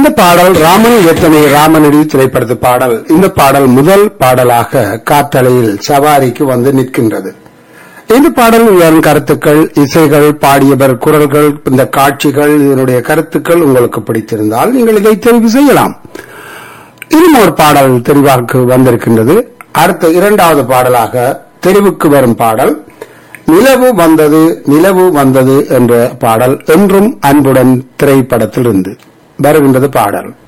இந்த பாடல் ராமன் எத்தனை ராமனடி திரைப்படத்து பாடல் இந்த பாடல் முதல் பாடலாக காற்றலையில் சவாரிக்கு வந்து நிற்கின்றது இந்த பாடல் இதன் கருத்துக்கள் இசைகள் பாடியவர் குரல்கள் இந்த காட்சிகள் இதனுடைய கருத்துக்கள் உங்களுக்கு பிடித்திருந்தால் நீங்கள் இதை தெரிவு செய்யலாம் இன்னும் ஒரு பாடல் தெரிவாக்கு வந்திருக்கின்றது அடுத்த இரண்டாவது பாடலாக தெரிவுக்கு வரும் பாடல் நிலவு வந்தது நிலவு வந்தது என்ற பாடல் என்றும் அன்புடன் திரைப்படத்திலிருந்து வருகின்றது பாடல்